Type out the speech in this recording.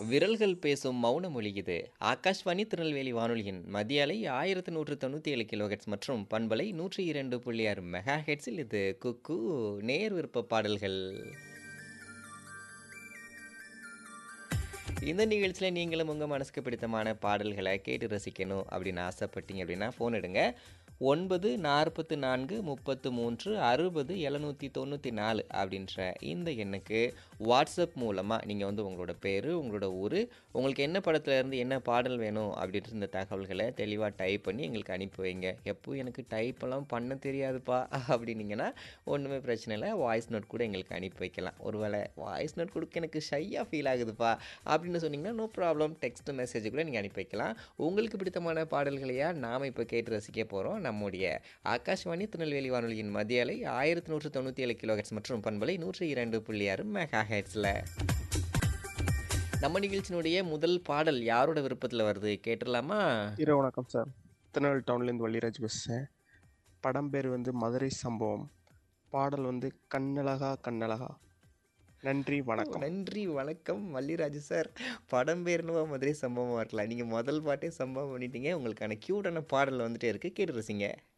விரல்கள் பேசும் மௌன மொழி இது ஆகாஷ்வாணி திருநெல்வேலி வானொலியின் மதிய அலை ஆயிரத்து நூற்று தொண்ணூற்றி ஏழு கிலோஹெட்ஸ் மற்றும் பண்பலை நூற்றி இரண்டு புள்ளி ஆறு மெகா ஹெட்ஸில் இது குக்கு நேர் விருப்ப பாடல்கள் இந்த நிகழ்ச்சியில் நீங்களும் உங்கள் மனசுக்கு பிடித்தமான பாடல்களை கேட்டு ரசிக்கணும் அப்படின்னு ஆசைப்பட்டீங்க அப்படின்னா ஃபோன் எடுங்க ஒன்பது நாற்பத்து நான்கு முப்பத்து மூன்று அறுபது எழுநூற்றி தொண்ணூற்றி நாலு அப்படின்ற இந்த எண்ணுக்கு வாட்ஸ்அப் மூலமாக நீங்கள் வந்து உங்களோட பேர் உங்களோட ஊர் உங்களுக்கு என்ன படத்துல இருந்து என்ன பாடல் வேணும் அப்படின்ற இந்த தகவல்களை தெளிவாக டைப் பண்ணி எங்களுக்கு அனுப்பி வைங்க எப்போ எனக்கு டைப்பெல்லாம் பண்ண தெரியாதுப்பா அப்படின்னீங்கன்னா ஒன்றுமே பிரச்சனை இல்லை வாய்ஸ் நோட் கூட எங்களுக்கு அனுப்பி வைக்கலாம் ஒருவேளை வாய்ஸ் நோட் கொடுக்க எனக்கு ஷையாக ஃபீல் ஆகுதுப்பா அப்படின்னு சொன்னீங்கன்னா நோ ப்ராப்ளம் டெக்ஸ்ட் மெசேஜ் கூட நீங்கள் அனுப்பி வைக்கலாம் உங்களுக்கு பிடித்தமான பாடல்களையா நாம் இப்போ கேட்டு ரசிக்க போகிறோம் நம்முடைய ஆகாஷ்வாணி திருநெல்வேலி வானொலியின் மத்திய அலை ஆயிரத்தி நூற்று தொண்ணூற்றி ஏழு கிலோஹெட்ஸ் மற்றும் பண்பலை நூற்றி இரண்டு புள்ளி ஆறு மெகா ஹெட்ஸில் நம்ம நிகழ்ச்சியினுடைய முதல் பாடல் யாரோட விருப்பத்தில் வருது கேட்டுடலாமா இரவு வணக்கம் சார் திருநெல்வேலி டவுன்லேருந்து வள்ளிராஜ் பேசுகிறேன் படம் பேர் வந்து மதுரை சம்பவம் பாடல் வந்து கண்ணழகா கண்ணழகா நன்றி வணக்கம் நன்றி வணக்கம் மல்லிராஜு சார் படம் பேர்னுவா மதுரை சம்பவமாக இருக்கலாம் நீங்கள் முதல் பாட்டே சம்பவம் பண்ணிட்டீங்க உங்களுக்கான க்யூட்டான பாடல் வந்துட்டே இருக்கு கேட்டு ரசிங்க